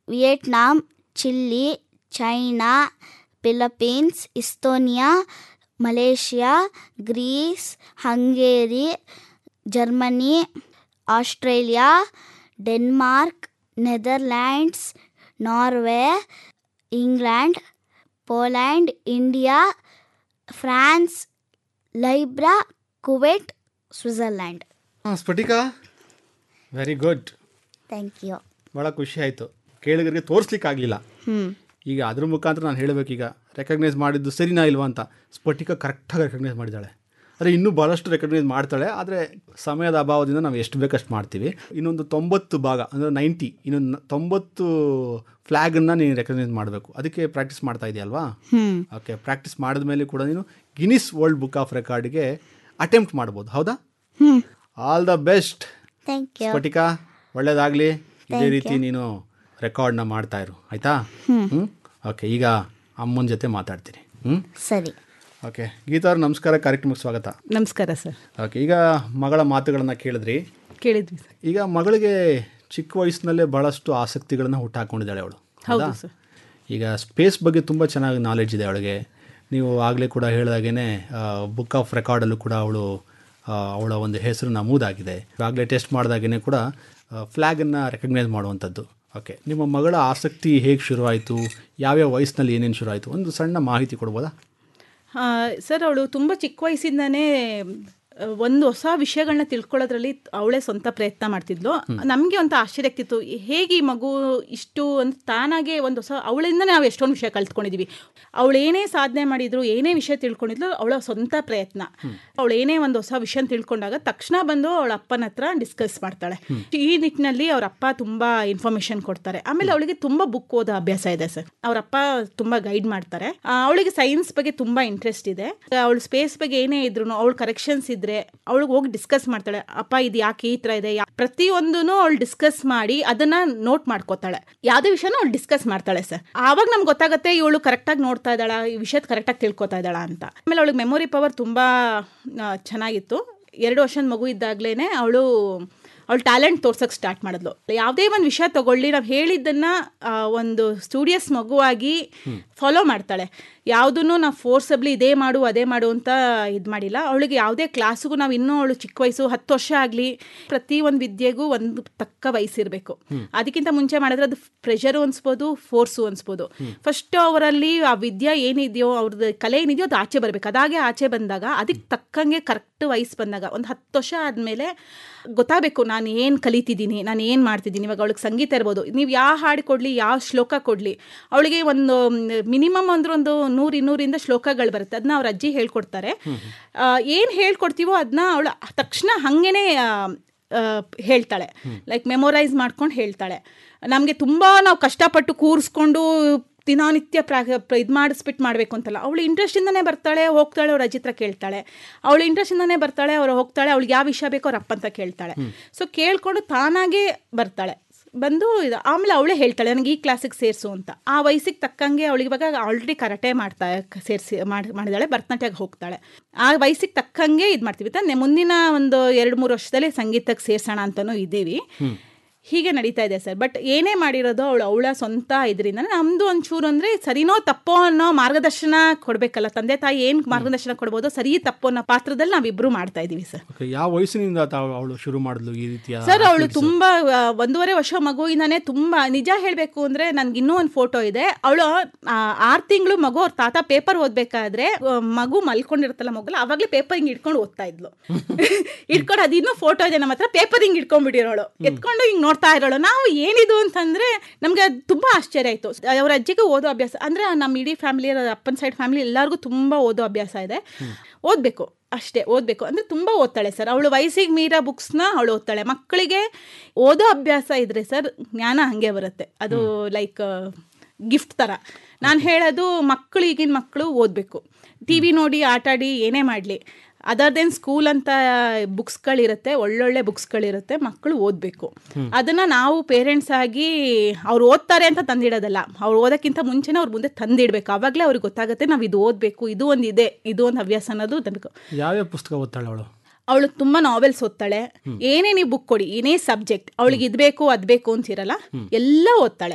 Vietnam Chile China Philippines Estonia Malaysia Greece Hungary Germany Australia Denmark Netherlands Norway England Poland India France Libya Kuwait Switzerland ಹಾಂ Sphatika very good thank you ಭಾಳ ಖುಷಿ ಆಯಿತು ಕೇಳಿಗರಿಗೆ ತೋರಿಸ್ಲಿಕ್ಕೆ ಆಗಲಿಲ್ಲ ಹ್ಞೂ ಈಗ ಅದ್ರ ಮುಖಾಂತರ ನಾನು ಹೇಳಬೇಕೀಗ ರೆಕಗ್ನೈಸ್ ಮಾಡಿದ್ದು ಸರಿನಾ ಇಲ್ವಾ ಅಂತ ಸ್ಫಟಿಕ ಕರೆಕ್ಟಾಗಿ ರೆಕಗ್ನೈಸ್ ಮಾಡಿದ್ದಾಳೆ ಆದರೆ ಇನ್ನೂ ಭಾಳಷ್ಟು ರೆಕಗ್ನೈಸ್ ಮಾಡ್ತಾಳೆ ಆದರೆ ಸಮಯದ ಅಭಾವದಿಂದ ನಾವು ಎಷ್ಟು ಬೇಕಷ್ಟು ಮಾಡ್ತೀವಿ ಇನ್ನೊಂದು ತೊಂಬತ್ತು ಭಾಗ ಅಂದರೆ ನೈಂಟಿ ಇನ್ನೊಂದು ತೊಂಬತ್ತು ಫ್ಲ್ಯಾಗನ್ನು ನೀನು ರೆಕಗ್ನೈಸ್ ಮಾಡಬೇಕು ಅದಕ್ಕೆ ಪ್ರಾಕ್ಟೀಸ್ ಮಾಡ್ತಾ ಇದೆಯಲ್ವಾ ಹ್ಞೂ ಓಕೆ ಪ್ರಾಕ್ಟೀಸ್ ಮಾಡಿದ ಮೇಲೆ ಕೂಡ ನೀನು ಗಿನಿಸ್ ವರ್ಲ್ಡ್ ಬುಕ್ ಆಫ್ ರೆಕಾರ್ಡ್ಗೆ ಅಟೆಂಪ್ಟ್ ಮಾಡ್ಬೋದು ಹೌದಾ ಹ್ಞೂ all the best thank you Sphatika ಒಳ್ಳೇದಾಗಲಿ ಇದೇ ರೀತಿ ನೀನು ರೆಕಾರ್ಡ್ನ ಮಾಡ್ತಾ ಇರು ಆಯಿತಾ ಹ್ಞೂ ಓಕೆ ಈಗ ಅಮ್ಮನ ಜೊತೆ ಮಾತಾಡ್ತೀನಿ ಹ್ಞೂ ಸರಿ ಓಕೆ ಗೀತಾ ಅವ್ರ ನಮಸ್ಕಾರ ಕಾರ್ಯಕ್ರಮಕ್ಕೆ ಸ್ವಾಗತ ನಮಸ್ಕಾರ ಸರ್ ಓಕೆ ಈಗ ಮಗಳ ಮಾತುಗಳನ್ನು ಕೇಳಿದ್ರಿ ಕೇಳಿದ್ವಿ ಸರ್ ಈಗ ಮಗಳಿಗೆ ಚಿಕ್ಕ ವಯಸ್ಸಿನಲ್ಲೇ ಭಾಳಷ್ಟು ಆಸಕ್ತಿಗಳನ್ನು ಹುಟ್ಟಾಕೊಂಡಿದ್ದಾಳೆ ಅವಳು ಹೌದಾ ಸರ್. ಈಗ ಸ್ಪೇಸ್ ಬಗ್ಗೆ ತುಂಬ ಚೆನ್ನಾಗಿ ನಾಲೆಡ್ಜ್ ಇದೆ ಅವಳಿಗೆ ನೀವು ಆಗಲೇ ಕೂಡ ಹೇಳಿದಾಗೇ ಬುಕ್ ಆಫ್ ರೆಕಾರ್ಡಲ್ಲೂ ಕೂಡ ಅವಳು ಅವಳ ಒಂದು ಹೆಸರು ನಮೂದಾಗಿದೆ ಆಗಲೇ ಟೆಸ್ಟ್ ಮಾಡಿದಾಗೇ ಕೂಡ ಫ್ಲ್ಯಾಗನ್ನು ರೆಕಗ್ನೈಸ್ ಮಾಡುವಂಥದ್ದು ಓಕೆ ನಿಮ್ಮ ಮಗಳ ಆಸಕ್ತಿ ಹೇಗೆ ಶುರುವಾಯಿತು ಯಾವ್ಯಾವ ವಯಸ್ಸಿನಲ್ಲಿ ಏನೇನು ಶುರುವಾಯಿತು ಒಂದು ಸಣ್ಣ ಮಾಹಿತಿ ಕೊಡ್ಬೋದಾ ಆ, ಸರ್ ಅವಳು ತುಂಬ ಚಿಕ್ಕ ವಯಸ್ಸಿಂದನೇ ಆ, ಒಂದು ಹೊಸ ವಿಷಯಗಳನ್ನ ತಿಳ್ಕೊಳ್ಳೋದ್ರಲ್ಲಿ ಅವಳೇ ಸ್ವಂತ ಪ್ರಯತ್ನ ಮಾಡ್ತಿದ್ಲು ನಮಗೆ ಒಂದು ಆಶ್ಚರ್ಯ ಆಗ್ತಿತ್ತು ಹೇಗೆ ಈ ಮಗು ಇಷ್ಟು ಅಂತ ತಾನಾಗೆ ಒಂದು ಹೊಸ ಅವಳಿಂದನೇ ನಾವು ಎಷ್ಟೊಂದು ವಿಷಯ ಕಲ್ತ್ಕೊಂಡಿದ್ವಿ ಅವಳು ಏನೇ ಸಾಧನೆ ಮಾಡಿದ್ರು ಏನೇ ವಿಷಯ ತಿಳ್ಕೊಂಡಿದ್ಲು ಅವಳ ಸ್ವಂತ ಪ್ರಯತ್ನ ಅವಳು ಏನೇ ಒಂದು ಹೊಸ ವಿಷಯ ತಿಳ್ಕೊಂಡಾಗ ತಕ್ಷಣ ಬಂದು ಅವಳ ಅಪ್ಪನ ಹತ್ರ ಡಿಸ್ಕಸ್ ಮಾಡ್ತಾಳೆ ಈ ನಿಟ್ಟಿನಲ್ಲಿ ಅವ್ರ ಅಪ್ಪ ತುಂಬಾ ಇನ್ಫಾರ್ಮೇಶನ್ ಕೊಡ್ತಾರೆ ಆಮೇಲೆ ಅವಳಿಗೆ ತುಂಬಾ ಬುಕ್ ಓದೋ ಅಭ್ಯಾಸ ಇದೆ ಸರ್ ಅವ್ರ ಅಪ್ಪ ತುಂಬಾ ಗೈಡ್ ಮಾಡ್ತಾರೆ ಆ, ಅವಳಿಗೆ ಸೈನ್ಸ್ ಬಗ್ಗೆ ತುಂಬಾ ಇಂಟ್ರೆಸ್ಟ್ ಇದೆ ಅವಳು ಸ್ಪೇಸ್ ಬಗ್ಗೆ ಏನೇ ಇದ್ರು ಅವಳು ಕರೆಕ್ಷನ್ಸ್ ಇದ್ರೆ ಅವಳಿಗೆ ಹೋಗಿ ಡಿಸ್ಕಸ್ ಮಾಡ್ತಾಳೆ ಅಪ್ಪ ಇದು ಯಾಕೆ ಈ ತರ ಇದೆ ಯಾ- ಪ್ರತಿಯೊಂದನ್ನು ಅವಳು ಡಿಸ್ಕಸ್ ಮಾಡಿ ಅದನ್ನ ನೋಟ್ ಮಾಡ್ಕೋತಾಳೆ ಯಾವ್ದೇ ವಿಷಯನೂ ಅವಳು ಡಿಸ್ಕಸ್ ಮಾಡ್ತಾಳೆ ಸರ್ ಆವಾಗ ನಮ್ಗೆ ಗೊತ್ತಾಗುತ್ತೆ ಇವಳು ಕರೆಕ್ಟಾಗಿ ನೋಡ್ತಾ ಇದ್ದಾಳ ಈ ವಿಷಯದ ಕರೆಕ್ಟಾಗಿ ತಿಳ್ಕೊತಾ ಇದ್ದಾಳ ಅಂತ ಆಮೇಲೆ ಅವಳಿಗೆ ಮೆಮೊರಿ ಪವರ್ ತುಂಬಾ ಆ, ಚೆನ್ನಾಗಿತ್ತು ಎರಡು ವರ್ಷದ ಮಗು ಇದ್ದಾಗ್ಲೇನೆ ಅವಳು ಅವಳು ಟ್ಯಾಲೆಂಟ್ ತೋರ್ಸಕ್ಕೆ ಸ್ಟಾರ್ಟ್ ಮಾಡಿದ್ಲು ಯಾವುದೇ ಒಂದು ವಿಷಯ ತಗೊಳ್ಳಿ ನಾವು ಹೇಳಿದ್ದನ್ನ ಆ, ಒಂದು ಸ್ಟೂಡಿಯಸ್ ಮಗುವಾಗಿ ಫಾಲೋ ಮಾಡ್ತಾಳೆ ಯಾವುದನ್ನು ನಾವು ಫೋರ್ಸಬ್ಲಿ ಇದೇ ಮಾಡು ಅದೇ ಮಾಡು ಅಂತ ಇದು ಮಾಡಿಲ್ಲ ಅವಳಿಗೆ ಯಾವುದೇ ಕ್ಲಾಸ್ಗೂ ನಾವು ಇನ್ನೂ ಅವಳು ಚಿಕ್ಕ ವಯಸ್ಸು ಹತ್ತು ವರ್ಷ ಆಗಲಿ ಪ್ರತಿ ಒಂದು ವಿದ್ಯೆಗೂ ಒಂದು ತಕ್ಕ ವಯಸ್ಸಿರಬೇಕು ಅದಕ್ಕಿಂತ ಮುಂಚೆ ಮಾಡಿದ್ರೆ ಅದು ಪ್ರೆಷರು ಅನ್ಸ್ಬೋದು ಫೋರ್ಸು ಅನ್ಸ್ಬೋದು ಫಸ್ಟ್ ಅವರಲ್ಲಿ ಆ ವಿದ್ಯೆ ಏನಿದೆಯೋ ಅವ್ರದ್ದು ಕಲೆ ಏನಿದೆಯೋ ಅದು ಆಚೆ ಬರಬೇಕು ಅದಾಗೆ ಆಚೆ ಬಂದಾಗ ಅದಕ್ಕೆ ತಕ್ಕಂಗೆ ಕರೆಕ್ಟ್ ವಯಸ್ಸು ಬಂದಾಗ ಒಂದು ಹತ್ತು ವರ್ಷ ಆದಮೇಲೆ ಗೊತ್ತಾಗಬೇಕು ನಾನು ಏನು ಕಲಿತಿದ್ದೀನಿ ನಾನು ಏನು ಮಾಡ್ತಿದ್ದೀನಿ ಇವಾಗ ಅವಳಿಗೆ ಸಂಗೀತ ಇರ್ಬೋದು ನೀವು ಯಾವ ಹಾಡು ಕೊಡಲಿ ಯಾವ ಶ್ಲೋಕ ಕೊಡಲಿ ಅವಳಿಗೆ ಒಂದು ಮಿನಿಮಮ್ ಅಂದ್ರೆ ಒಂದು ನೂರು ಇನ್ನೂರಿಂದ ಶ್ಲೋಕಗಳು ಬರುತ್ತೆ ಅದನ್ನ ಅವ್ರ ಅಜ್ಜಿ ಹೇಳ್ಕೊಡ್ತಾರೆ ಏನು ಹೇಳ್ಕೊಡ್ತೀವೋ ಅದನ್ನ ಅವಳು ತಕ್ಷಣ ಹಾಗೇನೆ ಹೇಳ್ತಾಳೆ ಲೈಕ್ ಮೆಮೊರೈಸ್ ಮಾಡ್ಕೊಂಡು ಹೇಳ್ತಾಳೆ ನಮಗೆ ತುಂಬ ನಾವು ಕಷ್ಟಪಟ್ಟು ಕೂರಿಸ್ಕೊಂಡು ದಿನನಿತ್ಯ ಪ್ರಾ ಇದು ಮಾಡಿಸ್ಬಿಟ್ಟು ಮಾಡಬೇಕು ಅಂತಲ್ಲ ಅವಳು ಇಂಟ್ರೆಸ್ಟಿಂದನೇ ಬರ್ತಾಳೆ ಹೋಗ್ತಾಳೆ ಅವ್ರ ಅಜ್ಜಿ ಹತ್ರ ಕೇಳ್ತಾಳೆ ಅವಳು ಇಂಟ್ರೆಸ್ಟಿಂದನೇ ಬರ್ತಾಳೆ ಅವ್ರು ಹೋಗ್ತಾಳೆ ಅವಳಿಗೆ ಯಾವ ವಿಷಯ ಬೇಕೋ ಅವ್ರ ಅಪ್ಪ ಅಂತ ಕೇಳ್ತಾಳೆ ಸೊ ಕೇಳ್ಕೊಂಡು ತಾನಾಗೇ ಬರ್ತಾಳೆ ಬಂದು ಇದು ಆಮೇಲೆ ಅವಳೇ ಹೇಳ್ತಾಳೆ ನನಗೆ ಈ ಕ್ಲಾಸಿಗೆ ಸೇರಿಸು ಅಂತ ಆ ವಯಸ್ಸಿಗೆ ತಕ್ಕಂಗೆ ಅವಳಿಗೆ ಇವಾಗ ಆಲ್ರೆಡಿ ಕರಾಟೆ ಮಾಡ್ತಾ ಸೇರಿಸಿ ಮಾಡಿ ಮಾಡಿದಾಳೆ ಭರತನಾಟ್ಯಕ್ಕೆ ಹೋಗ್ತಾಳೆ ಆ ವಯಸ್ಸಿಗೆ ತಕ್ಕಂಗೆ ಇದು ಮಾಡ್ತೀವಿ ತಾನೆ ಮುಂದಿನ ಒಂದು ಎರಡು ಮೂರು ವರ್ಷದಲ್ಲಿ ಸಂಗೀತಕ್ಕೆ ಸೇರ್ಸೋಣ ಅಂತಲೂ ಇದ್ದೀವಿ ಹೀಗೆ ನಡೀತಾ ಇದೆ ಸರ್ ಬಟ್ ಏನೇ ಮಾಡಿರೋದು ಅವಳು ಅವಳ ಸ್ವಂತ ಇದರಿಂದ ನಮ್ಮದು ಒಂಚೂರು ಅಂದರೆ ಸರಿನೋ ತಪ್ಪೋ ಅನ್ನೋ ಮಾರ್ಗದರ್ಶನ ಕೊಡಬೇಕಲ್ಲ ತಂದೆ ತಾಯಿ ಏನು ಮಾರ್ಗದರ್ಶನ ಕೊಡ್ಬೋದು ಸರಿ ತಪ್ಪೋ ಅನ್ನೋ ಪಾತ್ರದಲ್ಲಿ ನಾವಿಬ್ಬರು ಮಾಡ್ತಾ ಇದ್ದೀವಿ ಸರ್ ಓಕೆ ಯಾವ ವಯಸ್ಸಿನಿಂದ ತಾವು ಅವಳು ಶುರು ಮಾಡಿದ್ಲು ಈ ರೀತಿಯ ಸರ್ ಅವಳು ತುಂಬಾ ಆ, ಒಂದೂವರೆ ವರ್ಷ ಮಗುವಿಂದಾನೇ ತುಂಬಾ ನಿಜ ಹೇಳಬೇಕು ಅಂದ್ರೆ ನನ್ಗೆ ಇನ್ನೂ ಒಂದು ಫೋಟೋ ಇದೆ ಅವಳು ಆರು ತಿಂಗಳು ಮಗು ಅವ್ರ ತಾತ ಪೇಪರ್ ಓದ್ಬೇಕಾದ್ರೆ ಆ, ಮಗು ಮಲ್ಕೊಂಡಿರುತ್ತಲ್ಲ ಮಗುಲ ಅವಾಗಲೇ ಪೇಪರ್ ಹಿಂಗ್ ಇಟ್ಕೊಂಡು ಓದ್ತಾ ಇದ್ಲು ಇಟ್ಕೊಂಡು ಅದಿನ್ನೂ ಫೋಟೋ ಇದೆ ನಮ್ಮ ಹತ್ರ ಪೇಪರ್ ಹಿಂಗ್ ಇಟ್ಕೊಂಡ್ಬಿಟ್ಟಿರೋಳು ಎತ್ಕೊಂಡು ಹಿಂಗ್ ನೋಡ್ತಾ ಇರೋಳು ನಾವು ಏನಿದು ಅಂತಂದ್ರೆ ನಮ್ಗೆ ಅದ್ ತುಂಬಾ ಆಶ್ಚರ್ಯ ಆಯ್ತು ಅವ್ರ ಅಜ್ಜಿಗೆ ಓದೋ ಅಭ್ಯಾಸ ಅಂದ್ರೆ ನಮ್ಮ ಇಡೀ ಫ್ಯಾಮಿಲಿ ಅಪ್ಪನ ಸೈಡ್ ಫ್ಯಾಮಿಲಿ ಎಲ್ಲರಿಗೂ ತುಂಬಾ ಓದೋ ಅಭ್ಯಾಸ ಇದೆ ಓದಬೇಕು ಅಷ್ಟೇ ಓದಬೇಕು ಅಂದರೆ ತುಂಬ ಓದ್ತಾಳೆ ಸರ್ ಅವಳು ವಯಸ್ಸಿಗೆ ಮೀರಾ ಬುಕ್ಸ್ನ ಅವಳು ಓದ್ತಾಳೆ ಮಕ್ಕಳಿಗೆ ಓದೋ ಅಭ್ಯಾಸ ಇದ್ರೆ ಸರ್ ಜ್ಞಾನ ಹಾಗೆ ಬರುತ್ತೆ ಅದು ಲೈಕ್ ಗಿಫ್ಟ್ ಥರ ನಾನು ಹೇಳೋದು ಮಕ್ಕಳು ಈಗಿನ ಮಕ್ಕಳು ಓದಬೇಕು ಟಿ ವಿ ನೋಡಿ ಆಟಾಡಿ ಏನೇ ಮಾಡಲಿ ಅದರ್ ದೆನ್ ಸ್ಕೂಲ್ ಅಂತ ಬುಕ್ಸ್ಗಳಿರುತ್ತೆ ಒಳ್ಳೊಳ್ಳೆ ಬುಕ್ಸ್ಗಳಿರುತ್ತೆ ಮಕ್ಕಳು ಓದಬೇಕು ಅದನ್ನ ನಾವು ಪೇರೆಂಟ್ಸ್ ಆಗಿ ಅವ್ರು ಓದ್ತಾರೆ ಅಂತ ತಂದಿಡೋದಲ್ಲ ಅವ್ರು ಓದೋಕ್ಕಿಂತ ಮುಂಚೆನೇ ಅವ್ರ ಮುಂದೆ ತಂದಿಡ್ಬೇಕು ಅವಾಗಲೇ ಅವ್ರಿಗೆ ಗೊತ್ತಾಗುತ್ತೆ ನಾವು ಇದು ಓದಬೇಕು ಇದು ಒಂದು ಇದೆ ಇದು ಒಂದು ಹವ್ಯಾಸ ಅನ್ನೋದು ತರಬೇಕು ಯಾವ್ಯಾವ ಪುಸ್ತಕ ಓದ್ತಾಳೆ ಅವಳು ಅವಳು ತುಂಬಾ ನಾವೆಲ್ಸ್ ಓದ್ತಾಳೆ ಏನೇ ನೀವು ಬುಕ್ ಕೊಡಿ ಏನೇ ಸಬ್ಜೆಕ್ಟ್ ಅವಳಿಗೆ ಇದ್ ಬೇಕು ಅದ್ ಬೇಕು ಅಂತಿರಲ್ಲ ಎಲ್ಲ ಓದ್ತಾಳೆ